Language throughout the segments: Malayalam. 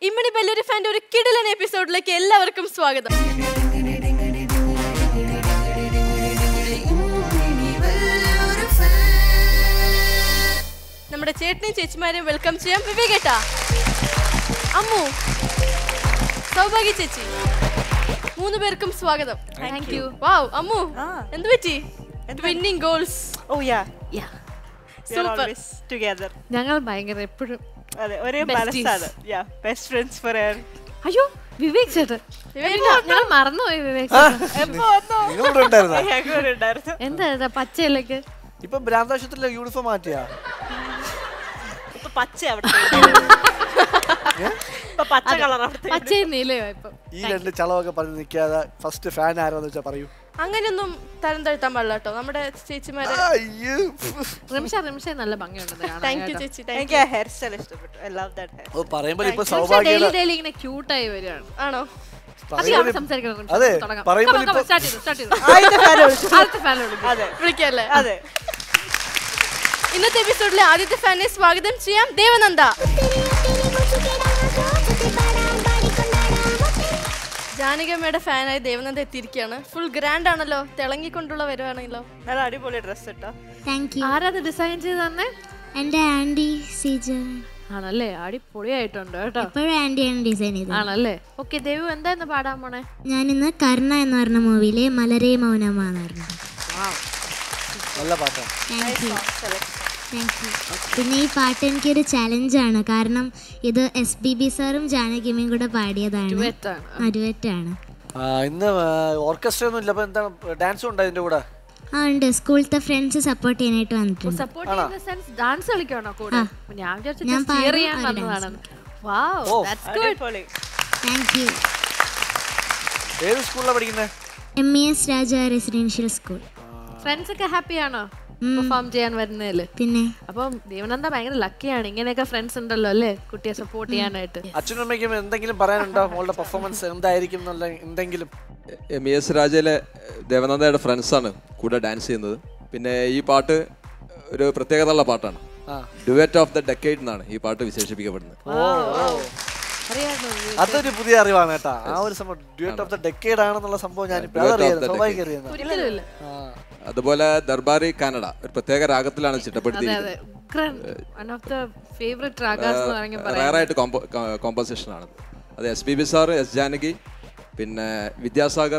ഇമ്മണി ബല്ലൂരി ഫാൻ്റെ ഒരു കിടിലൻ എപ്പിസോഡിലേക്ക് എല്ലാവർക്കും സ്വാഗതം നമ്മുടെ ചേട്ടനെയും ചേച്ചിമാരെയും വെൽക്കം ചെയ്യാം വിവേകേട്ടാ അമ്മു സൗഭാഗ്യ ചേച്ചി മൂന്ന് പേർക്കും സ്വാഗതം താങ്ക് യു വാവ് അമ്മു എന്ത് പറ്റി winning goals oh yeah super together ഞങ്ങൾ ഭയങ്കര എപ്പോഴും അതെ ഒരേ Besties. മനസ്സാണ് യാ ബെസ്റ്റ് ഫ്രണ്ട്സ് ഫോർ എവർ അയ്യോ വിവേക് ചേട്ടൻ വിവേക് ഞാൻ മറന്നുപോയി വിവേക് ചേട്ടൻ എപ്പോ വന്നോ നിങ്ങളിവിടെ ഉണ്ടായിരുന്നോ? ഞങ്ങൾ ഉണ്ടായിരുന്നു എന്താ ഇതാ പച്ചയിലേക്ക് ഇപ്പൊ ഭ്രാന്താശുപത്രിയിലെ യൂണിഫോം മാറ്റിയാ ഇപ്പൊ പച്ച അവിടെ ഇപ്പൊ പച്ച കളർ അവിടെ പച്ചയും നീലയോ ഇപ്പൊ ഈ രണ്ട് ചളവൊക്കെ പറഞ്ഞ് നിൽക്കാതെ ഫസ്റ്റ് ഫാൻ ആരാന്ന് വെച്ചാ പറയൂ അങ്ങനെയൊന്നും തരം താഴ്ത്താൻ പാടില്ല കേട്ടോ നമ്മുടെ ചേച്ചിമാരെ അയ്യോ. റിംഷ റിംഷ നല്ല ഭംഗിയുണ്ട് കാണാൻ താങ്ക് യു കേട്ടോ. ചേച്ചി താങ്ക് എനിക്ക് ആ ഹെയർ സ്റ്റൈൽ ഇഷ്ടപ്പെട്ടു ഐ ലവ് ദാറ്റ് ഹെയർ ഓ പറയുമ്പോ ഇപ്പൊ റിംഷ സൗഭാഗ്യയുടെ ഡെയിലി ഡെയിലി ഇങ്ങനെ ക്യൂട്ടായി വരികയാണ് ആണോ അധികം പറയുമ്പോ സംസാരിക്കണം റിംഷ. അതെ, തുടങ്ങാം. പറയുമ്പോൾ Come on, come on, ഇപ്പൊ- start ചെയ്തു, start ചെയ്തു. ആദ്യത്തെ ഫാൻ വിളിച്ചു ആദ്യത്തെ fan നെ വിളിക്കും. അതെ വിളിക്കല്ലേ അതെ ഇന്നത്തെ എപ്പിസോഡിലെ ആദ്യത്തെ ഫാനെ സ്വാഗതം ചെയ്യാം ദേവനന്ദ ജാനകമ്മയുടെ ഫാനായി ദേവനന്ദ എത്തിയിരിക്കുകയാണ് ഫുൾ ഗ്രാൻഡ് ആണല്ലോ തിളങ്ങിക്കൊണ്ടുള്ള വരുവാണല്ലോ നല്ല അടിപൊളി ഡ്രസ് ഇട്ടോ താങ്ക് യു ആരാ അത് ഡിസൈൻ ചെയ്ത് തന്നെ എൻ്റെ ആൻറ്റി സീജ ആണല്ലേ അടിപൊളിയായിട്ടുണ്ട് കേട്ടോ എപ്പോഴും ആൻറ്റിയാണ് ഡിസൈൻ ചെയ്തത് ആണല്ലേ ഓക്കെ ദേവു എന്തായിരുന്നു പാടാൻ പോണേ ഞാനിന്ന് കർണ എന്ന് പറഞ്ഞ മൂവിയിലെ മലരെ മൗനമാന്ന് പറഞ്ഞത് നല്ല പാട്ടാണ് താങ്ക് യു താങ്ക് യു പിന്നെ ഈ പാട്ട് എനിക്കൊരു ചലഞ്ചാണ് കാരണം ഇത് എസ് ബി ബി സാറും ജാനകിമയും കൂടെ പാടിയതാണ് Duet ആണ്. അരുവറ്റാണ് ആ, ഇന്ന് ഓർക്കസ്ട്ര ഒന്നും ഇല്ല അപ്പൊ എന്താണ് ഡാൻസും ഉണ്ട് അതിന്റെ കൂടെ ആ ഉണ്ട് സ്കൂളത്തെ ഫ്രണ്ട്സ് സപ്പോർട്ട് ചെയ്യാനായിട്ട് വന്നിട്ടുണ്ട് സപ്പോർട്ട് ചെയ്യുന്ന സെൻസ് ഡാൻസ് കളിക്കണോ കൂടെ ഞാൻ വിചാരിച്ചു ഞാൻ cheer പാടും, ചെയ്യാൻ അവര് വന്നതാണെന്ന് വാവ് ദാറ്റ്സ് ഗുഡ് അടിപൊളി താങ്ക് യു ഏത് സ്കൂളിലാണ് പഠിക്കുന്നത് M E S Raja residential school friends ഒക്കെ ഹാപ്പി ആണോ പെർഫോം ചെയ്യാൻ വരുന്നതില് പിന്നെ അപ്പം ദേവനന്ദ ഭയങ്കര ലക്കിയാണ് ഇങ്ങനെയൊക്കെ ഫ്രണ്ട്സ് ഉണ്ടല്ലോ അല്ലേ കുട്ടിയെ സപ്പോർട്ട് ചെയ്യാനായിട്ട് അച്ഛനും അമ്മയ്ക്കും എന്തെങ്കിലും പറയാനുണ്ടോ മോളുടെ പെർഫോമൻസ് എന്തായിരിക്കും എന്നുള്ള എന്തെങ്കിലും എം ഇ എസ് രാജയിലെ ദേവനന്ദയുടെ ഫ്രണ്ട്സാണ് കൂടെ ഡാൻസ് ചെയ്യുന്നത് പിന്നെ ഈ പാട്ട് ഒരു പ്രത്യേകതയുള്ള പാട്ടാണ് ആ. ഡുവറ്റ് ഓഫ് ദ ഡെക്കേഡ് എന്നാണ് ഈ പാട്ട് വിശേഷിപ്പിക്കപ്പെടുന്നത് അറിയാമോ അതൊരു പുതിയ അറിവാണ് കേട്ടാ ആ ഒരു സംഭവം ഡ്യൂറ്റ് ഓഫ് ദ ഡെക്കേഡ് ആണെന്നുള്ള സംഭവം ഞാൻ Duet of അതറിയായിരുന്നു the സ്വാഭാവികം decade. അറിയുന്നത് ഒരിക്കലും ഇല്ല അതുപോലെ ദർബാറി കാനഡ ഒരു പ്രത്യേക രാഗത്തിലാണ് അതെ അതെ ചിട്ടപ്പെടുത്തിയിരിക്കുന്നത് ഉഗ്രൻ one of the favourite ragas എന്ന് വേണമെങ്കിൽ പറയാം റയറായിട്ട് കോമ്പോസിഷൻ ആണ് അത് S B B sir S Janaki പിന്നെ വിദ്യാസാഗർ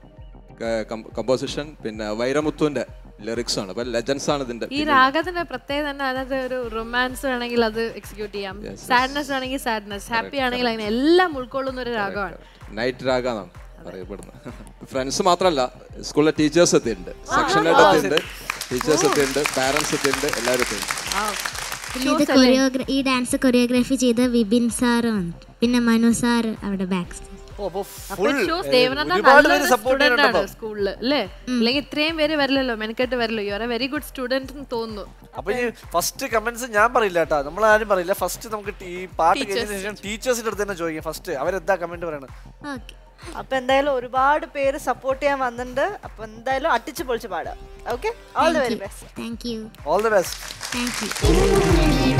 കമ്പോസിഷൻ പിന്നെ വൈരമുത്തുവിന്റെ ലിറിക്സ് ആണ് അപ്പൊ ലെജൻസ് ആണ് ഇതിന്റെ ഈ രാഗത്തിന്റെ പ്രത്യേകത തന്നെ അതായത് ഒരു റൊമാൻസ് വേണമെങ്കിൽ അത് എക്സിക്യൂട്ട് ചെയ്യാം സാഡ്നെസ് വേണമെങ്കിൽ സാഡ്നെസ് ഹാപ്പി ആണെങ്കിൽ അങ്ങനെ എല്ലാം ഉൾക്കൊള്ളുന്ന ഒരു രാഗമാണ് നൈറ്റ് രാഗ എന്നാണ് അറിയപ്പെടുന്നത് ഫ്രണ്ട്സ് മാത്രമല്ല സ്കൂളിലെ ടീച്ചേഴ്സ് എത്തിയിട്ടുണ്ട് സെക്ഷൻ ഹെഡ് എത്തിയിട്ടുണ്ട് ടീച്ചേഴ്സ് എത്തിയിട്ടുണ്ട് പാരന്റ്സ് എത്തിയിട്ടുണ്ട് എല്ലാവരും എത്തിയിട്ടുണ്ട് പിന്നെ ഇത് കൊറിയോഗ്ര ഈ ഡാൻസ് കൊറിയോഗ്രാഫി ചെയ്ത വിപിൻ സാറ് വന്നിട്ട് പിന്നെ മനു സാറ് അവിടെ ബാക്ക് സ്റ്റേജ് ഓ, അപ്പൊ അപ്പൊ full, it shows ഏ, ദേവനന്ദ ഒരുപാട് പേര് നല്ലൊരു സപ്പോർട്ട് സ്റ്റുഡന്റ് ആണ് ചെയ്യുന്നുണ്ടോ സ്കൂളില് അല്ലേ അല്ലെങ്കിൽ ഇത്രയും പേര് വരില്ലല്ലോ മെനക്കെട്ട് വരില്ലോ you are a very good student എന്ന് തോന്നുന്നു അപ്പൊ ഈ ഫസ്റ്റ് കമന്റ്സ് ഞാൻ പറയില്ല കേട്ടോ നമ്മൾ ആരും പറയില്ല ഫസ്റ്റ് നമുക്ക് ഈ പാട്ട് കഴിഞ്ഞതിന് ശേഷം ടീച്ചേഴ്സിന്റെ അടുത്ത് തന്നെ ചോദിക്കാം ഫസ്റ്റ് അവരെന്താ കമന്റ് പറയണത് ഓക്കെ അപ്പൊ എന്തായാലും ഒരുപാട് പേര് സപ്പോർട്ട് ചെയ്യാൻ വന്നിട്ടുണ്ട് അപ്പൊ എന്തായാലും അട്ടിച്ച് പൊളിച്ച് പാടാം okay all the very best thank you all the best thank you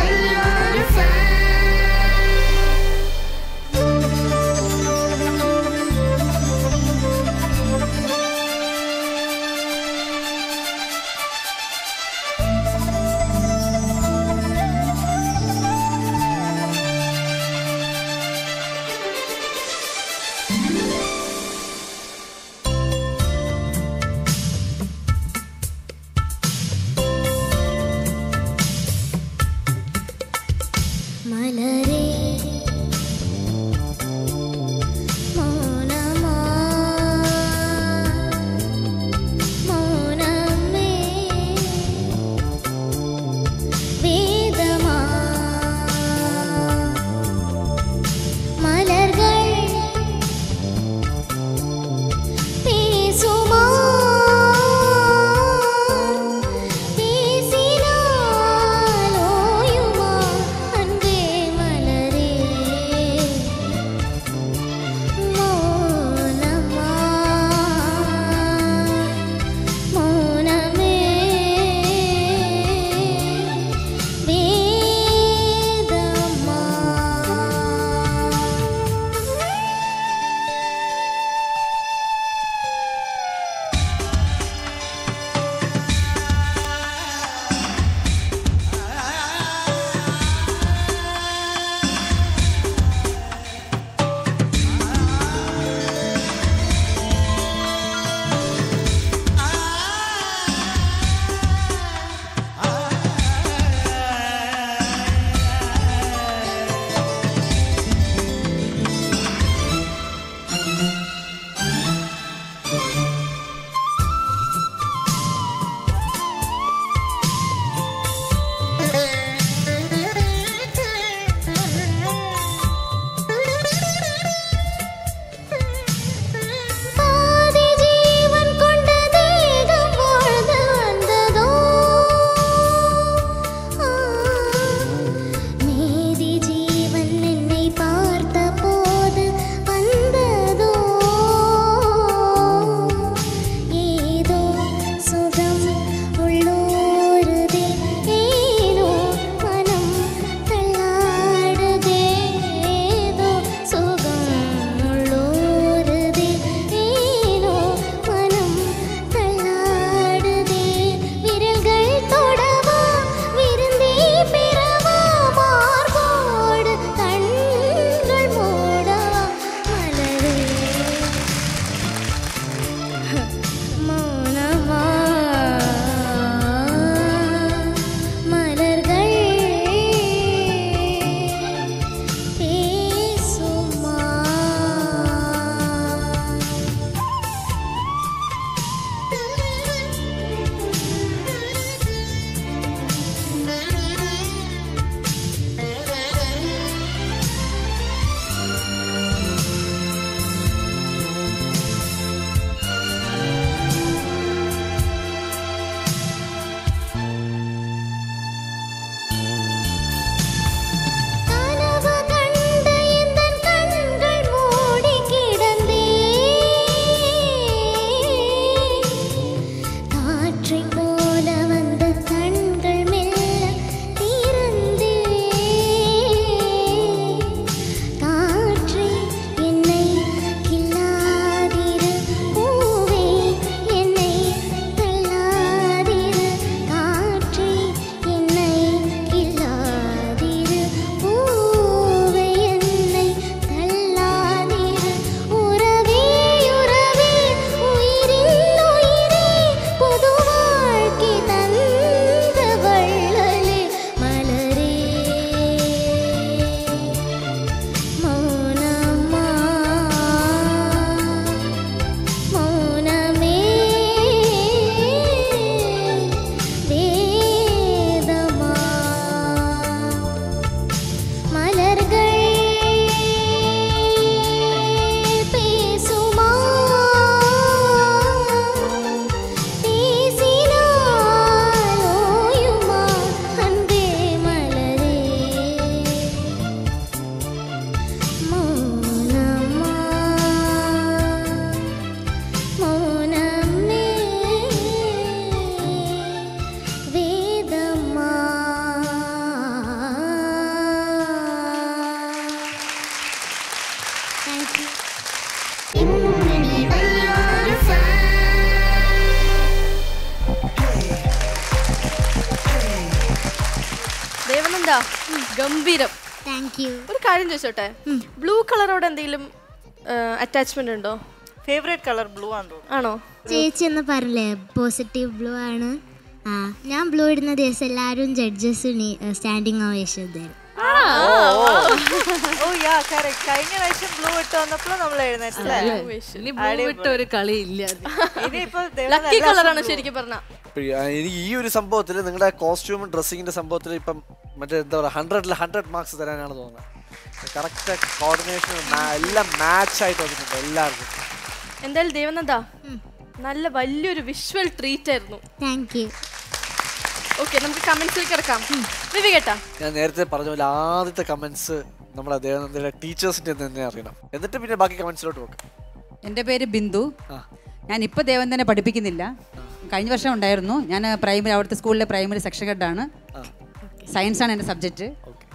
thank you Devananda ഗംഭീരം താങ്ക് യു ഒരു കാര്യം ചോദിച്ചോട്ടെ ബ്ലൂ കളറോട് എന്തെങ്കിലും അറ്റാച്ച്മെന്റ് ഉണ്ടോ ഫേവറേറ്റ് കളർ ബ്ലൂ ആണെന്ന് തോന്നുന്നു ആണോ ചേച്ചി എന്ന് പറഞ്ഞില്ലേ പോസിറ്റീവ് ബ്ലൂ ആണ് ആ ഞാൻ ബ്ലൂ ഇടുന്ന ദിവസം എല്ലാവരും ജഡ്ജസ് സ്റ്റാൻഡിങ് ഓവേഷൻ തരും ഓ യാ കറക്റ്റ് കഴിഞ്ഞ പ്രാവശ്യം ബ്ലൂ ഇട്ട് വന്നപ്പോൾ നമ്മൾ എഴുന്നേറ്റല്ലേ ഇനി blue വിട്ട ഒരു കളി ഇല്ല ഇനിയിപ്പോ ലക്കി കളറാണ് ശരിക്കും പറഞ്ഞ ഇപ്പൊ ഈ- ആ, എനിക്ക് ഈ ഒരു സംഭവത്തിൽ നിങ്ങളുടെ കോസ്റ്റ്യൂമും ഡ്രസ്സിങ്ങിന്റെ സംഭവത്തിൽ ഇപ്പം മറ്റേ എന്താ പറയുക ഹൺഡ്രഡിൽ ഹൺഡ്രഡ് മാർക്സ് തരാനാണ് തോന്നുന്നത് കറക്റ്റ് കോർഡിനേഷൻ എല്ലാം മാച്ച് ആയിട്ട് വന്നിട്ടുണ്ട് എല്ലാവർക്കും എന്തായാലും ദേവനന്ദ നല്ല വലിയൊരു വിഷ്വൽ ട്രീറ്റ് ആയിരുന്നു താങ്ക് യു ഓക്കെ നമുക്ക് കമന്റ്സിലേക്ക് കിടക്കാം വിവേകേട്ടാ ഞാൻ നേരത്തെ പറഞ്ഞ പോലെ ആദ്യത്തെ കമന്റ്സ് നമ്മുടെ ദേവനന്ദയുടെ ടീച്ചേഴ്സിന്റെ തന്നെ അറിയണം എന്നിട്ട് പിന്നെ ബാക്കി കമന്റ്സിലോട്ട് നോക്കാം എൻ്റെ പേര് ബിന്ദു ആ. ഞാൻ ഇപ്പോൾ ദേവന്തനെ പഠിപ്പിക്കുന്നില്ല കഴിഞ്ഞ വർഷം ഉണ്ടായിരുന്നു ഞാൻ പ്രൈമറി അവിടുത്തെ സ്കൂളിലെ പ്രൈമറി സെക്ഷൻ ഹെഡാണ് സയൻസാണ് എൻ്റെ സബ്ജക്റ്റ്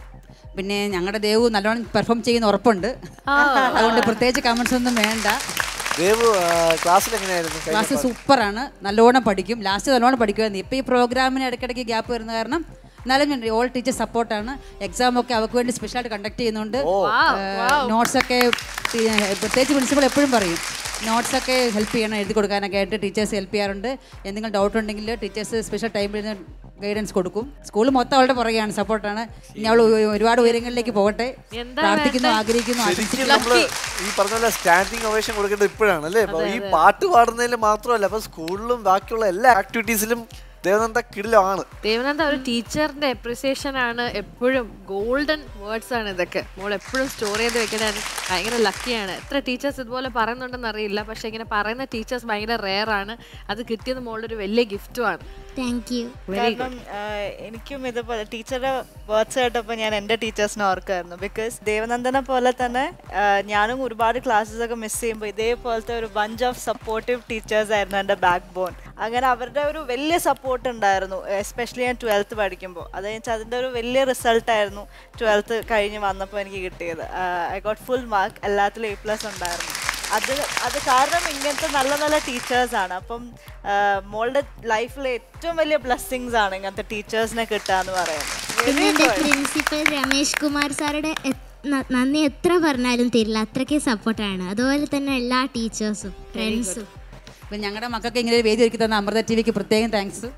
പിന്നെ ഞങ്ങളുടെ ദേവു നല്ലോണം പെർഫോം ചെയ്യുന്ന ഉറപ്പുണ്ട് അതുകൊണ്ട് പ്രത്യേകിച്ച് കമൻസ് ഒന്നും വേണ്ട ദേവു ക്ലാസ്സിൽ എങ്ങനെയായിരുന്നു കഴിഞ്ഞ ക്ലാസ് സൂപ്പറാണ് നല്ലോണം പഠിക്കും ലാസ്റ്റ് നല്ലോണം പഠിക്കുമായിരുന്നു ഇപ്പോൾ ഈ പ്രോഗ്രാമിന് ഇടയ്ക്കിടയ്ക്ക് ഗ്യാപ്പ് വരുന്ന കാരണം എന്നാലും ഓൾ ടീച്ചർ സപ്പോർട്ടാണ് എക്സാം ഒക്കെ അവർക്ക് വേണ്ടി സ്പെഷ്യലായിട്ട് കണ്ടക്ട് ചെയ്യുന്നുണ്ട് നോട്ട്സ് ഒക്കെ ടി- പ്രത്യേകിച്ച് പ്രിൻസിപ്പൾ എപ്പോഴും പറയും നോട്ട്സ് ഒക്കെ ഹെൽപ്പ് ചെയ്യണം എഴുതി കൊടുക്കാനൊക്കെ ആയിട്ട് ടീച്ചേഴ്സ് ഹെൽപ്പ് ചെയ്യാറുണ്ട് എന്തെങ്കിലും ഡൗട്ട് ഉണ്ടെങ്കിൽ ടീച്ചേഴ്സ് സ്പെഷ്യൽ ടൈമിൽ ഗൈഡൻസ് കൊടുക്കും സ്കൂൾ മൊത്തം അവളുടെ പുറകെയാണ് സപ്പോർട്ടാണ് ഇനി അവൾ ഒരുപാട് ഉയരങ്ങളിലേക്ക് പോകട്ടെ പ്രാർത്ഥിക്കുന്നു ആഗ്രഹിക്കുന്നു ആശംസിക്കുന്നു ശരിക്കും നമ്മള് ഈ പറഞ്ഞ പോലെ സ്റ്റാൻഡിങ് ഒവേഷൻ കൊടുക്കേണ്ടത് ഇപ്പോഴാണ് അല്ലേ അപ്പൊ ഈ പാട്ട് പാടുന്നതിൽ മാത്രമല്ല അപ്പൊ സ്കൂളിലും ബാക്കിയുള്ള എല്ലാ ആക്ടിവിറ്റീസിലും ദേവനന്ദ കിടിലമാണ് ദേവനന്ദ ഒരു ടീച്ചറിന്റെ അപ്രിസിയേഷൻ ആണ് എപ്പോഴും ഗോൾഡൻ വേർഡ്സ് ആണ് ഇതൊക്കെ മോൾ എപ്പോഴും സ്റ്റോർ ചെയ്ത് വെക്കുന്നത് ഭയങ്കര ലക്കിയാണ് എത്ര ടീച്ചേഴ്സ് ഇതുപോലെ പറയുന്നുണ്ടെന്ന് അറിയില്ല പക്ഷെ ഇങ്ങനെ പറയുന്ന ടീച്ചേഴ്സ് ഭയങ്കര റെയർ ആണ് അത് കിട്ടിയത് മോളുടെ ഒരു വലിയ ഗിഫ്റ്റുമാണ് താങ്ക് യു കാരണം ആ, എനിക്കും ഇതുപോലെ ടീച്ചറുടെ വേർഡ്സ് കേട്ടപ്പോൾ ഞാൻ എൻ്റെ ടീച്ചേഴ്സിനെ ഓർക്കായിരുന്നു ബിക്കോസ് ദേവനന്ദനെ പോലെ തന്നെ ആ, ഞാനും ഒരുപാട് ക്ലാസ്സസ് ഒക്കെ മിസ് ചെയ്യുമ്പോൾ ഇതേപോലത്തെ ഒരു ബഞ്ച് ഓഫ് സപ്പോർട്ടീവ് ടീച്ചേഴ്സ് ആയിരുന്നു എൻ്റെ ബാക്ക് ബോൺ അങ്ങനെ അവരുടെ ഒരു വലിയ സപ്പോർട്ട് ഉണ്ടായിരുന്നു എസ്പെഷ്യലി ഞാൻ ട്വൽത്ത് പഠിക്കുമ്പോൾ അത് വെച്ചാൽ അതിൻ്റെ ഒരു വലിയ റിസൾട്ട് ആയിരുന്നു ട്വൽത്ത് കഴിഞ്ഞ് വന്നപ്പോൾ എനിക്ക് കിട്ടിയത് ഐ ഗോട്ട് ഫുൾ മാർക്ക് എല്ലാത്തിലും എ പ്ലസ് ഉണ്ടായിരുന്നു അത് അത് കാരണം ഇങ്ങനത്തെ നല്ല നല്ല ടീച്ചേഴ്സാണ് അപ്പം ആ, മോളുടെ ലൈഫിലെ ഏറ്റവും വലിയ ബ്ലെസ്സിങ്സ് ആണ് ഇങ്ങനത്തെ ടീച്ചേഴ്സിനെ കിട്ടുക എന്ന് പറയുന്നത് പിന്നെ എൻ്റെ പ്രിൻസിപ്പൽ രമേഷ് കുമാർ സാറുടെ എ- ന- നന്ദി എത്ര പറഞ്ഞാലും തരില്ല അത്രയ്ക്ക് സപ്പോർട്ടാണ് അതുപോലെ തന്നെ എല്ലാ ടീച്ചേഴ്സും ഫ്രണ്ട്സും അപ്പം ഞങ്ങളുടെ മക്കൾക്ക് ഇങ്ങനെ ഒരു വേദി ഒരുക്കി തന്ന അമൃത ടി വിക്ക് പ്രത്യേകം താങ്ക്സ്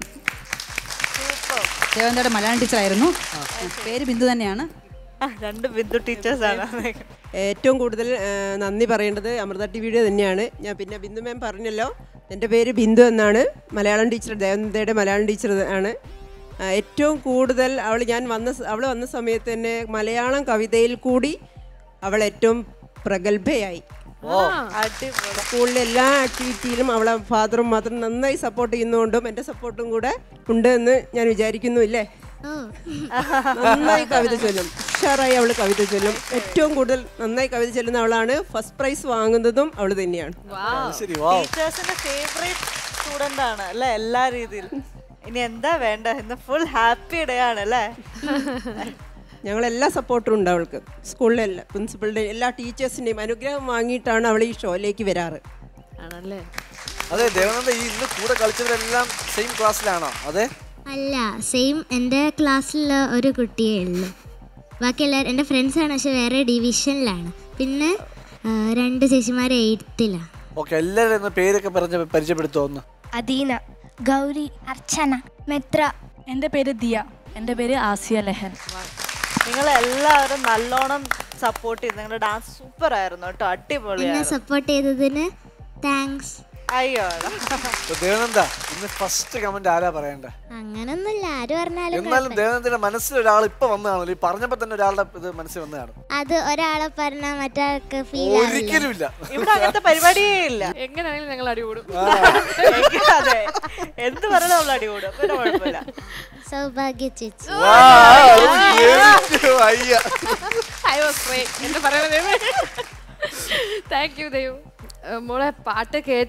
ദേവന്തയുടെ മലയാളം ടീച്ചറായിരുന്നു പേര് ബിന്ദു തന്നെയാണ് ആ, രണ്ട് ബിന്ദു ടീച്ചേഴ്സാണ് ഏറ്റവും കൂടുതൽ ആ, നന്ദി പറയേണ്ടത് അമൃത ടി വിയുടെ തന്നെയാണ് ഞാൻ പിന്നെ ബിന്ദു മാം പറഞ്ഞല്ലോ എൻ്റെ പേര് ബിന്ദു എന്നാണ് മലയാളം ടീച്ചർ ദേവനന്ദയുടെ മലയാളം ടീച്ചർ ആണ് ആ, ഏറ്റവും കൂടുതൽ അവൾ ഞാൻ വന്ന സ- അവൾ വന്ന സമയത്ത് തന്നെ മലയാളം കവിതയിൽ കൂടി അവൾ ഏറ്റവും പ്രഗത്ഭയായി അടിപൊളി സ്കൂളിലെ എല്ലാ ആക്ടിവിറ്റിയിലും അവളെ ഫാദറും മദറും നന്നായി സപ്പോർട്ട് ചെയ്യുന്നതുകൊണ്ടും എൻ്റെ സപ്പോർട്ടും കൂടെ ഉണ്ട് എന്ന് ഞാൻ വിചാരിക്കുന്നു ഇല്ലേ ഓ നന്നായി കവിത ചൊല്ലും ഉഷാറായി അവൾ കവിത ചൊല്ലും ഏറ്റവും കൂടുതൽ നന്നായി കവിത ചൊല്ലുന്ന അവളാണ് ഫസ്റ്റ് പ്രൈസ് വാങ്ങുന്നതും അവൾ തന്നെയാണ് അത് ശരി വാ ടീച്ചേഴ്സിന്റെ ഫേവറേറ്റ് സ്റ്റുഡന്റ് ആണ് അല്ലേ എല്ലാ രീതിയിലും ഇനി എന്താ വേണ്ട ഇന്ന് ഫുൾ ഹാപ്പി ഡേ ആണ് അല്ലേ ഞങ്ങളെല്ലാ സപ്പോർട്ടും ഉണ്ട് അവൾക്ക് സ്കൂളിലെ എല്ലാ പ്രിൻസിപ്പളിൻ്റെ എല്ലാ ടീച്ചേഴ്സിൻ്റെയും അനുഗ്രഹം വാങ്ങിയിട്ടാണ് അവൾ ഈ ഷോയിലേക്ക് വരാറ് ആണല്ലേ അതെ ദേവനന്ദ ഈ ഇന്ന് കൂടെ കളിച്ചവരെല്ലാം സെയിം ക്ലാസ്സിലാണോ അതെ അല്ല സെയിം എൻ്റെ ക്ലാസ്സിലുള്ള ഒരു കുട്ടിയേ ഉള്ളൂ ബാക്കി എല്ലാവരും എൻ്റെ ഫ്രണ്ട്സാണ് പക്ഷെ വേറെ ഡിവിഷനിലാണ് പിന്നെ ആ, രണ്ട് ചേച്ചിമാർ എയ്ത്തിലാണ് ഓക്കെ എല്ലാവരും ഒന്ന് പേരൊക്കെ പറഞ്ഞ് പരിചയപ്പെടുത്തോ ഒന്ന് അദീന ഗൗരി അർച്ചന മെത്ര എൻ്റെ പേര് ദിയ എൻ്റെ പേര് ആസിയ ലെഹൻ നിങ്ങൾ എല്ലാവരും നല്ലോണം സപ്പോർട്ട് ചെയ്തു നിങ്ങളുടെ ഡാൻസ് സൂപ്പർ ആയിരുന്നു കേട്ടോ എന്നെ അടിപൊളിയായിരുന്നു സപ്പോർട്ട് ചെയ്തതിന് താങ്ക്സ് അയ്യോടാ ഇപ്പൊ ദേവനന്ദ ഇന്ന് ഫസ്റ്റ് കമന്റ് ആരാ പറയണ്ട അങ്ങനൊന്നുമില്ല ആര് പറഞ്ഞാലും എന്നാലും ദേവനന്ദയുടെ മനസ്സിൽ ഒരാൾ ഇപ്പൊ വന്നതാണല്ലോ ഈ പറഞ്ഞപ്പോ തന്നെ ഒരാളുടെ ഇത് മനസ്സിൽ വന്നതാണ് അത് ഒരാളെ പറഞ്ഞാൽ മറ്റൊരാൾക്ക് ഫീൽ ആവില്ല ഒരിക്കലും ഇല്ല ഇവിടെ അങ്ങനത്തെ പരിപാടിയേ ഇല്ല എങ്ങനെയാണെങ്കിലും ഞങ്ങൾ അടികൂടും എനിക്ക് അതെ എന്ത് പറഞ്ഞാലും നമ്മൾ അടികൂടും പിന്നെ കുഴപ്പമില്ല സൗഭാഗ്യ ചേച്ചി എനിക്ക് വയ്യ. ഐ വാസ് ഗ്രേറ്റ് എന്ന് പറയണത് താങ്ക് യു ദൈവം ഏഹ് മോളെ പാട്ട് കേട്ട്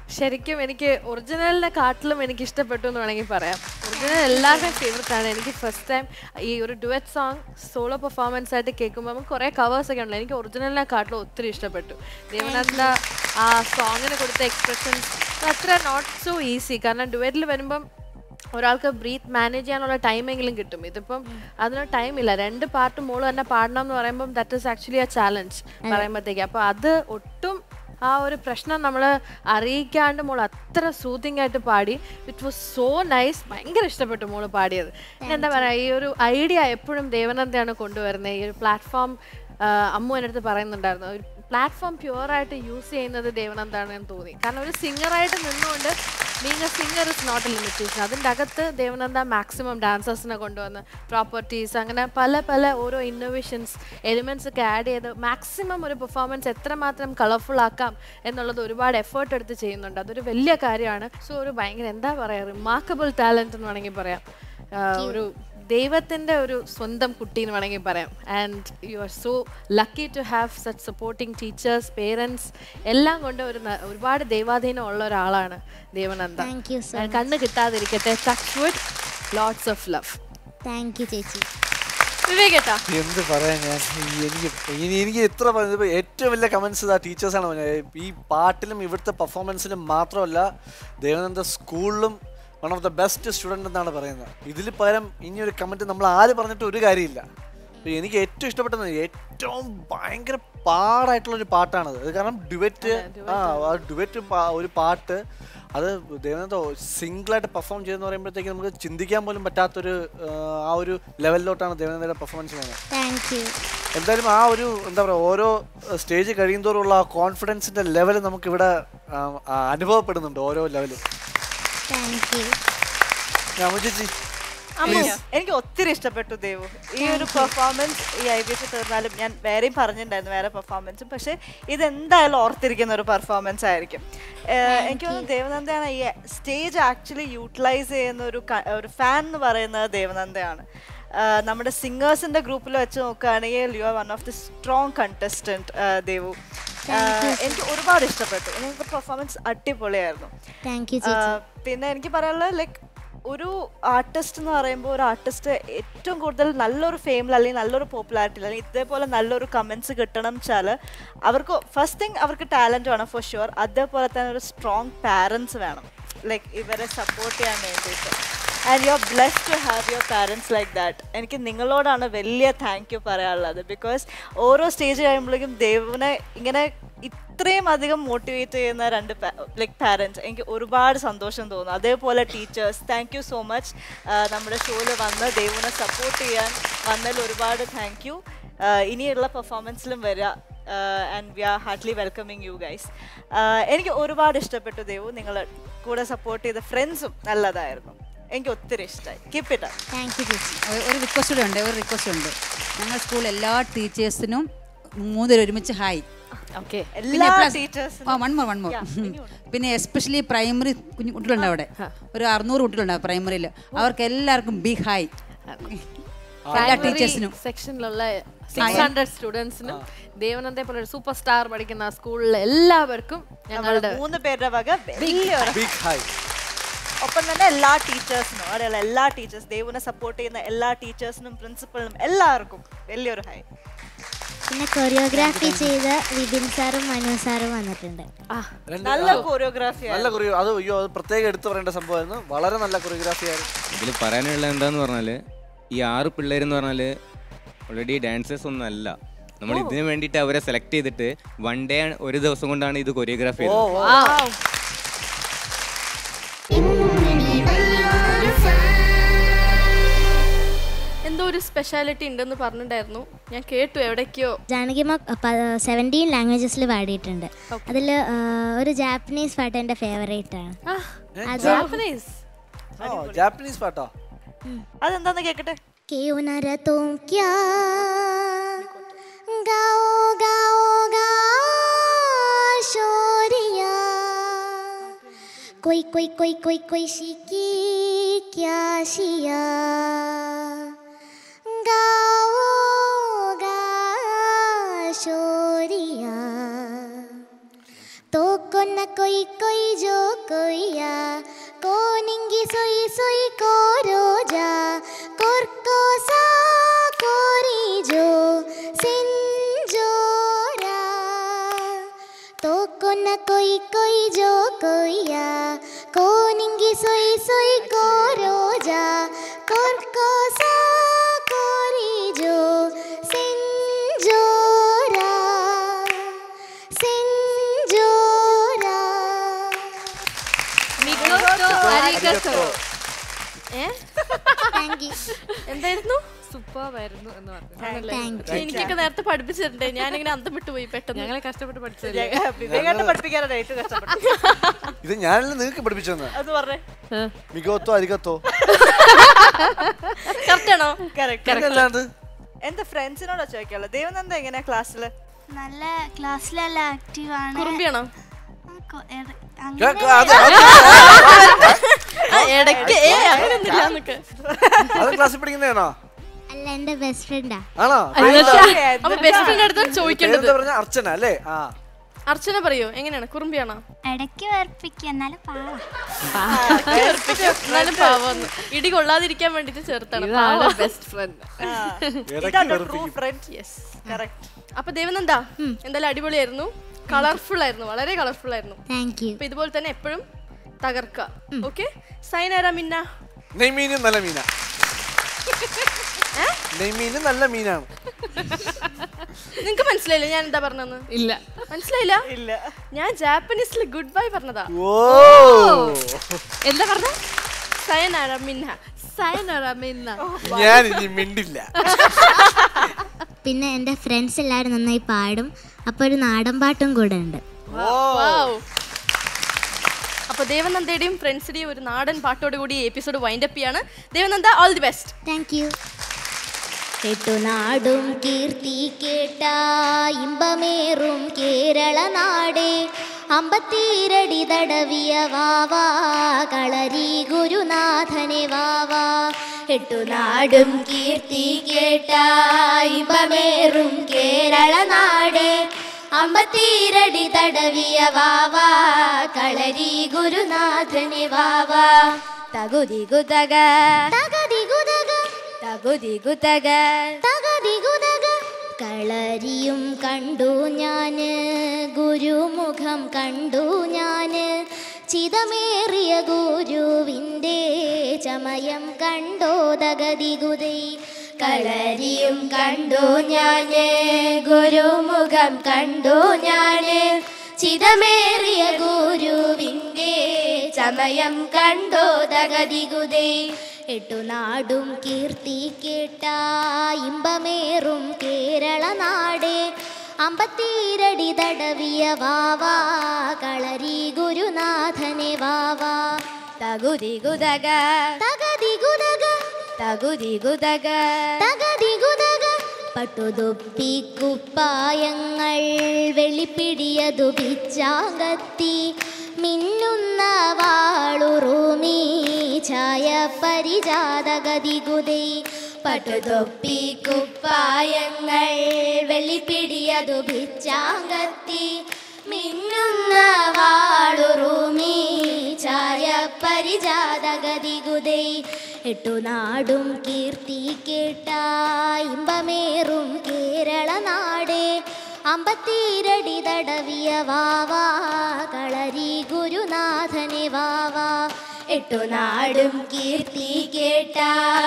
ശരിക്കും എനിക്ക് ഒറിജിനലിനെ കാട്ടിലും എനിക്ക് ഇഷ്ടപ്പെട്ടു എന്ന് വേണമെങ്കിൽ പറയാം ഒറിജിനൽ എല്ലാവരുടെയും ഫേവററ്റ് ആണ് എനിക്ക് ഫസ്റ്റ് ടൈം ഈ ഒരു ഡുവറ്റ് സോങ് സോളോ പെർഫോമൻസ് ആയിട്ട് കേൾക്കുമ്പോൾ നമുക്ക് കുറേ കവേഴ്സ് ഒക്കെ ഉണ്ടല്ലോ എനിക്ക് ഒറിജിനലിനെ കാട്ടിലും ഒത്തിരി ഇഷ്ടപ്പെട്ടു ദേവനാഥിൻ്റെ ആ സോങ്ങിന് കൊടുത്ത എക്സ്പ്രഷൻസ് അത്ര നോട്ട് സോ ഈസി കാരണം ഡുവറ്റിൽ വരുമ്പം ഒരാൾക്ക് ബ്രീത്ത് മാനേജ് ചെയ്യാനുള്ള ടൈമെങ്കിലും കിട്ടും ഇതിപ്പം അതിന് ടൈമില്ല രണ്ട് പാട്ട് മോള് തന്നെ പാടണം എന്ന് പറയുമ്പം ദാറ്റ് ഇസ് ആക്ച്വലി ആ ചാലഞ്ച് പറയുമ്പോഴത്തേക്ക് അപ്പോൾ അത് ഒട്ടും ആ ഒരു പ്രശ്നം നമ്മൾ അറിയിക്കാണ്ട് മോൾ അത്ര സൂതിങ് ആയിട്ട് പാടി ഇറ്റ് വാസ് സോ നൈസ് ഭയങ്കര ഇഷ്ടപ്പെട്ടു മോള് പാടിയത് പിന്നെ എന്താ പറയുക ഈ ഒരു ഐഡിയ എപ്പോഴും ദേവനന്ദയാണ് കൊണ്ടുവരുന്നത് ഈ ഒരു പ്ലാറ്റ്ഫോം അമ്മു എൻ്റെ അടുത്ത് പറയുന്നുണ്ടായിരുന്നു ഒരു പ്ലാറ്റ്ഫോം പ്യുവറായിട്ട് യൂസ് ചെയ്യുന്നത് ദേവനന്ദാണ് എന്ന് തോന്നി കാരണം ഒരു സിംഗറായിട്ട് നിന്നുകൊണ്ട് being a singer is not a limitation അതിൻ്റെ അകത്ത് ദേവനന്ദ മാക്സിമം ഡാൻസേഴ്സിനെ കൊണ്ടുവന്ന് പ്രോപ്പർട്ടീസ് അങ്ങനെ പല പല ഓരോ ഇന്നോവേഷൻസ് എലിമെൻറ്റ്സ് ഒക്കെ ആഡ് ചെയ്ത് മാക്സിമം ഒരു പെർഫോമൻസ് എത്രമാത്രം കളർഫുൾ ആക്കാം എന്നുള്ളത് ഒരുപാട് എഫേർട്ട് എടുത്ത് ചെയ്യുന്നുണ്ട് അതൊരു വലിയ കാര്യമാണ് സോ ഒരു ഭയങ്കര എന്താ പറയുക റിമാർക്കബിൾ ടാലൻറ്റ് എന്ന് വേണമെങ്കിൽ പറയാം ആഹ് ഒരു ദൈവത്തിൻ്റെ ഒരു സ്വന്തം കുട്ടി എന്ന് വേണമെങ്കിൽ പറയാം and you are so lucky to have such supporting teachers parents എല്ലാം കൊണ്ട് ഒരു ന- ഒരുപാട് ദൈവാധീനം ഉള്ള ഒരാളാണ് ദേവനന്ദ Thank you so ആ, കണ്ണ് കിട്ടാതിരിക്കട്ടെ touch wood lots of love thank you ചേച്ചി വിവേകേട്ടാ എന്ത് പറയാൻ ഞാൻ ഈ എനിക്ക് ഇനി എനിക്ക് എത്ര പറഞ്ഞത് ഇപ്പൊ ഏറ്റവും വലിയ കമന്റ്സ് ഇതാ ടീച്ചേഴ്സാണ് പറഞ്ഞത് ഈ പാട്ടിലും ഇവിടുത്തെ പെർഫോമൻസിലും മാത്രമല്ല ദേവനന്ദ സ്കൂളിലും one of the best student എന്നാണ് പറയുന്നത് ഇതിൽ പകരം ഇനി ഒരു കമൻറ്റ് നമ്മൾ ആര് പറഞ്ഞിട്ട് ഒരു കാര്യമില്ല അപ്പൊ എനിക്ക് ഏറ്റവും ഇഷ്ടപ്പെട്ടത് ഏറ്റവും ഭയങ്കര പാടായിട്ടുള്ള ഒരു പാട്ടാണത് അത് കാരണം ഡുവറ്റ് ആ ഡുവറ്റ് ഒരു പാട്ട് അത് ദേവനന്ദ സിംഗിളായിട്ട് പെർഫോം ചെയ്യുന്ന പറയുമ്പോഴത്തേക്ക് നമുക്ക് ചിന്തിക്കാൻ പോലും പറ്റാത്തൊരു ആ, ആ ഒരു ലെവലിലോട്ടാണ് ദേവനന്ദയുടെ പെർഫോമൻസ് പോകുന്നത് താങ്ക് യു എന്തായാലും ആ ഒരു എന്താ പറയുക ഓരോ സ്റ്റേജ് കഴിയുന്തോറുള്ള ആ കോൺഫിഡൻസിന്റെ ലെവൽ നമുക്കിവിടെ ആ, ആ, അനുഭവപ്പെടുന്നുണ്ട് ഓരോ ലെവലും താങ്ക് യു രാമു ചേച്ചി എനിക്ക് ഒത്തിരി ഇഷ്ടപ്പെട്ടു ദേവു ഈ ഒരു പെർഫോമൻസ് ഈ ഐ ബി എഫ് തീർന്നാലും ഞാൻ വേറെയും പറഞ്ഞിട്ടുണ്ടായിരുന്നു വേറെ പെർഫോമൻസും പക്ഷെ ഇത് എന്തായാലും ഓർത്തിരിക്കുന്ന ഒരു പെർഫോമൻസ് ആയിരിക്കും ഏഹ് എനിക്ക് തോന്നുന്നു ദേവനന്ദയാണ് ഈ സ്റ്റേജ് ആക്ച്വലി യൂട്ടിലൈസ് ചെയ്യുന്ന ഒരു ക- ഒരു ഫാൻ എന്ന് പറയുന്നത് ദേവനന്ദയാണ് ആഹ് നമ്മുടെ സിംഗേഴ്സിന്റെ ഗ്രൂപ്പിൽ വെച്ച് നോക്കുകയാണെങ്കിൽ you are one of the strong contestant Devu ആഹ് എനിക്ക് ഒരുപാട് ഇഷ്ടപ്പെട്ടു നിങ്ങൾക്ക് പെർഫോമൻസ് അടിപൊളിയായിരുന്നു താങ്ക് യു ചേച്ചി ആഹ് പിന്നെ എനിക്ക് പറയാനുള്ളത് ലൈക്ക് ഒരു ആർട്ടിസ്റ്റ് എന്ന് പറയുമ്പോൾ ഒരു ആർട്ടിസ്റ്റ് ഏറ്റവും കൂടുതൽ നല്ലൊരു ഫെയിമിൽ അല്ലെങ്കിൽ നല്ലൊരു പോപ്പുലാരിറ്റിയിൽ അല്ലെങ്കിൽ ഇതേപോലെ നല്ലൊരു കമൻസ് കിട്ടണം വെച്ചാൽ അവർക്ക് ഫസ്റ്റ് തിങ് അവർക്ക് ടാലൻറ്റ് വേണം ഫോർ ഷുവർ അതേപോലെ തന്നെ ഒരു സ്ട്രോങ് പാരൻസ് വേണം ലൈക്ക് ഇവരെ സപ്പോർട്ട് ചെയ്യാൻ വേണ്ടിയിട്ട് and you are bless to have your parents like that എനിക്ക് നിങ്ങളോടാണ് വലിയ താങ്ക് യു പറയാനുള്ളത് ബിക്കോസ് ഓരോ സ്റ്റേജ് കഴിയുമ്പോഴേക്കും ദേവനെ ഇങ്ങനെ ഇത്രയും അധികം മോട്ടിവേറ്റ് ചെയ്യുന്ന രണ്ട് ലൈക്ക് പാരൻസ് എനിക്ക് ഒരുപാട് സന്തോഷം തോന്നുന്നു അതേപോലെ teachers thank you so much നമ്മുടെ ഷോയിൽ വന്ന് ദേവുനെ സപ്പോർട്ട് ചെയ്യാൻ വന്നതിൽ ഒരുപാട് താങ്ക് യു ഇനിയുള്ള പെർഫോമൻസിലും വരിക and we are heartly welcoming you guys എനിക്ക് ഒരുപാട് ഇഷ്ടപ്പെട്ടു ദേവു നിങ്ങൾ കൂടെ സപ്പോർട്ട് ചെയ്ത ഫ്രണ്ട്സും നല്ലതായിരുന്നു എനിക്ക് ഒത്തിരി ഇഷ്ടമായി കീപ്പ് ഇറ്റ് താങ്ക് യു ചേച്ചി ഒരു- ഒരു റിക്വസ്റ്റ് കൂടെ ഉണ്ട് ഒരു റിക്വസ്റ്റ് ഉണ്ട് ഞങ്ങൾ സ്കൂൾ എല്ലാ ടീച്ചേഴ്സിനും മൂന്നുപേരും ഒരുമിച്ച് ഹായ് ഓക്കെ എല്ലാ ടീച്ചേഴ്സിനും വൺ മോർ വൺ മോർ പിന്നെ എസ്പെഷ്യലി പ്രൈമറി കുഞ്ഞു കുട്ടികളുണ്ട് അവിടെ ഒരു അറുന്നൂറ് കുട്ടികളുണ്ടാവും പ്രൈമറിയിൽ അവർക്ക് എല്ലാവർക്കും ബിഗ് ഹായ് എല്ലാ ടീച്ചേഴ്സിനും സെക്ഷനിലുള്ള സിക്സ് ഹൺഡ്രഡ് സ്റ്റുഡൻസിനും ദേവനന്ദയെ പോലെ ഒരു സൂപ്പർ സ്റ്റാർ പഠിക്കുന്ന സ്കൂളിലെ എല്ലാവർക്കും ഞങ്ങളുടെ മൂന്ന് പേരുടെ വക വലിയൊരു ബിഗ് ഹൈ ഒപ്പം തന്നെ എല്ലാ ടീച്ചേഴ്സിനും അവിടെയുള്ള എല്ലാ ടീച്ചേഴ്സ് ദേവുനെ സപ്പോർട്ട് ചെയ്യുന്ന എല്ലാ ടീച്ചേഴ്സിനും പ്രിൻസിപ്പളിനും എല്ലാവർക്കും വലിയൊരു ഹൈ പിന്നെ കൊറിയോഗ്രാഫി ചെയ്ത വിപിൻ സാറും മനു സാറും വന്നിട്ടുണ്ട് നല്ല കൊറിയോഗ്രാഫി നല്ല കൊറിയോ അത് അയ്യോ അത് പ്രത്യേകം എടുത്തു പറയേണ്ട സംഭവമായിരുന്നു വളരെ നല്ല കൊറിയോഗ്രാഫി ആയിരുന്നു ഇതിൽ പറയാനുള്ള എന്താന്ന് പറഞ്ഞാൽ ഈ ആറ് പിള്ളേരെന്ന് പറഞ്ഞാൽ ഓൾറെഡി ഡാൻസേഴ്സ് ഒന്നും അല്ല നമ്മൾ ഇതിന് വേണ്ടിയിട്ട് അവരെ സെലക്ട് ചെയ്തിട്ട് വൺ ഡേ ഒരു ദിവസം കൊണ്ടാണ് ഇത് കൊറിയോഗ്രാഫി ചെയ്തത് എന്തോ ഒരു സ്പെഷ്യാലിറ്റി ഉണ്ടെന്ന് പറഞ്ഞിട്ടുണ്ടായിരുന്നു ഞാൻ കേട്ടു എവിടേക്കോ ജാനകിമ സെവൻറ്റീൻ ലാംഗ്വേജസിൽ പാടിയിട്ടുണ്ട് അതിൽ ഒരു ജാപ്പനീസ് പാട്ട് എൻ്റെ ഫേവറേറ്റ് ആണ് അത് ജാപ്പനീസ് ഓ ജാപ്പനീസ് പാട്ടോ അതെന്താന്ന് കേക്കട്ടെ क्यों न रतों क्या गाओ गाओ गाओ शोरिया कोई कोई कोई कोई कोई शिकी क्या शिया गाओ गा शोरिया तो को കൊന്ന കൊയ് കൊയ് ജോ കൊയ്യ കോനിങ്കി സൊയ് സൊയ് കോരോജ കോർക്കോ സാ കോരി ജോ സിഞ്ചോര तो कोन कोई कोई जो कोइया कोनिंगी सोई सोई को रोजा कोर को सा कोरी जो सिंजोरा सिंजोरा മികോട്ടോ അരികട്ടോ ഏ താങ്ക് യു എന്തായിരുന്നു സൂപ്പറായിരുന്നു എന്ന് പറഞ്ഞു ആണല്ലേ? Thank പക്ഷേ എനിക്കൊക്കെ നേരത്തെ പഠിപ്പിച്ചിട്ടുണ്ട് ഞാനിങ്ങനെ അന്തം വിട്ടു പോയി പെട്ടെന്ന് ഞങ്ങളെ കഷ്ടപ്പെട്ട് പഠിച്ചതല്ലേ വിവേകായിട്ട് പഠിപ്പിക്കാനാണ് ഏറ്റവും കഷ്ടപ്പെട്ടത് ഇത് ഞാനല്ലേ നിങ്ങൾക്ക് പഠിപ്പിച്ചെന്ന് അത് പറഞ്ഞേ മികോത്തോ അരികത്തോ കറക്റ്റ് ആണോ കറക്റ്റ് അല്ലാണ്ട് എന്റെ ഫ്രണ്ട്സിനോടാ ചോദിക്കാനുള്ളത് ദേവനന്ദ എങ്ങനെയാ ക്ലാസ്സില് നല്ല ക്ലാസ്സിലെല്ലാം ആക്റ്റീവ് ആണ് കുറുമ്പിയാണോ കൊ- എട- ക- അങ്ങനെ ക- അത് ആ, ഇടയ്ക്ക് ഏ അങ്ങനെയൊന്നുമില്ല എന്നൊക്കെ അത് ക്ലാസ്സിൽ പഠിക്കുന്നതാണോ അല്ല എൻ്റെ ബെസ്റ്റ് ഫ്രണ്ടാ ആണോ അപ്പൊ ബെസ്റ്റ് ഫ്രണ്ട് അടുത്ത് ചോദിക്കേണ്ടത് പേരെന്താ പറഞ്ഞ അർച്ചന അല്ലേ ആ അർച്ചന പറയോ എങ്ങനെയാണ് കുറുമ്പിയാണോ ഇടയ്ക്ക് വേർപ്പിക്കുക എന്നാലും പാവ എന്നാലും പാവന്ന് ഇടി കൊള്ളാതിരിക്കാൻ വേണ്ടിട്ട് ചേർത്താണ് ഇതാണ് ബെസ്റ്റ് ഫ്രണ്ട് ഇതാണ് ട്രൂ ഫ്രണ്ട് യെസ് കറക്റ്റ് അപ്പൊ ദേവനന്ദ എന്തായാലും അടിപൊളിയായിരുന്നു കളർഫുൾ ആയിരുന്നു വളരെ കളർഫുൾ ആയിരുന്നു താങ്ക് യു അപ്പൊ ഇതുപോലെ തന്നെ എപ്പോഴും തകർക്കുക ഓക്കെ സൈൻ ആരാ മിന്ന നെയ്മീനും നല്ല മീനാ നെയ്മീനും നല്ല മീനാണ് നിങ്ങക്ക് മനസ്സിലായില്ല ഞാൻ എന്താ പറഞ്ഞതെന്ന് ഇല്ല മനസ്സിലായില്ല ഇല്ല ഞാൻ ജാപ്പനീസിൽ ഗുഡ് ബൈ പറഞ്ഞതാ ഓ എന്താ പറഞ്ഞ സയനാര മിന്ന സൈനറ മിന്ന ഞാൻ ഇനി മിണ്ടില്ല പിന്നെ എൻ്റെ ഫ്രണ്ട്സ് എല്ലാവരും നന്നായി പാടും അപ്പോൾ ഒരു നാടൻ പാട്ടും കൂടെ ഉണ്ട് Wow. അപ്പൊ ദേവനന്ദയുടെയും ഫ്രണ്ട്സിന്റെയും ഒരു നാടൻ പാട്ടോട് കൂടി എപ്പിസോഡ് വൈൻഡ് അപ്പ് ചെയ്യാണ് Devananda all the best thank you എട്ടുനാടും കീർത്തി കേട്ട ഇമ്പമേറും കേരള നാടേ അമ്പത്തീരടി തടവിയ വാവാ കളരി ഗുരുനാഥനെ വാവാ എട്ടുനാടും കീർത്തി കേട്ട ഇമ്പമേറും കേരള നാടേ അമ്പത്തീരടി തടവിയ വാവാ കളരി ഗുരുനാഥനെ വാവാ തകുതി കുതക തകതി കുതക തകുതി കുതക തകതി കുതക കളരിയും കണ്ടു ഞാന് ഗുരുമുഖം കണ്ടു ഞാന് ചിതമേറിയ ഗുരുവിൻ്റെ ചമയം കണ്ടോ തകതി കുതൈ കളരിയും കണ്ടു ഞാന് ഗുരുമുഖം കണ്ടു ഞാന് ചിതമേറിയ ഗുരുവിൻ്റെ ചമയം കണ്ടോ തകതികുതേ എട്ടുനാടും കീർത്തി കേട്ട ഇമ്പമേറും കേരള നാടേ അമ്പത്തീരടി തടവിയ വാവാ കളരി ഗുരുനാഥനെ വാവാ തകുതി കുതക തകതി കുതക തകുതി കുതക തകതി കുതക പട്ടുതൊപ്പി കുപ്പായങ്ങൾ വെളിപ്പിടിയതു പിച്ചാങ്കത്തി മിന്നുന്ന വാളുറൂമി ഛായ പരിജാതകതി കുതൈ പട്ടുതൊപ്പി കുപ്പായങ്ങൾ വെളിപ്പിടിയതു പിച്ചാങ്കത്തി മിന്നുന്ന വാളുറൂമി ഛായ പരിജാതകതി കുതൈ എട്ടുനാടും കീർത്തി കേട്ട ഇമ്പമേറും കേരള നാടേ അമ്പത്തീരടി തടവിയ വാവാ കളരി ഗുരുനാഥനെ വാവാ എട്ടുനാടും കീർത്തി കേട്ട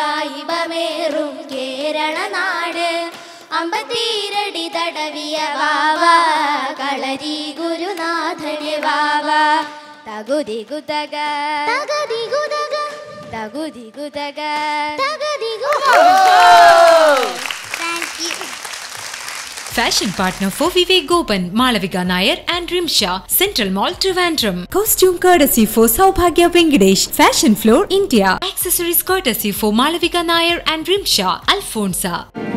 ഇമ്പമേറും കേരള നാട് അമ്പത്തീരടി തടവിയ വാവാ കളരി ഗുരുനാഥനെ വാവാ തകുതി കുതക തകതി കുതക തകുതി കുതക തകതി Fashion partner for Vivek Gopan, Malavika Nair and Rimsha, Central Mall, Trivandrum. Costume courtesy for Saubhagya Venkatesh, Fashion Floor, India. Accessories courtesy for Malavika Nair and Rimsha, Alfonsa.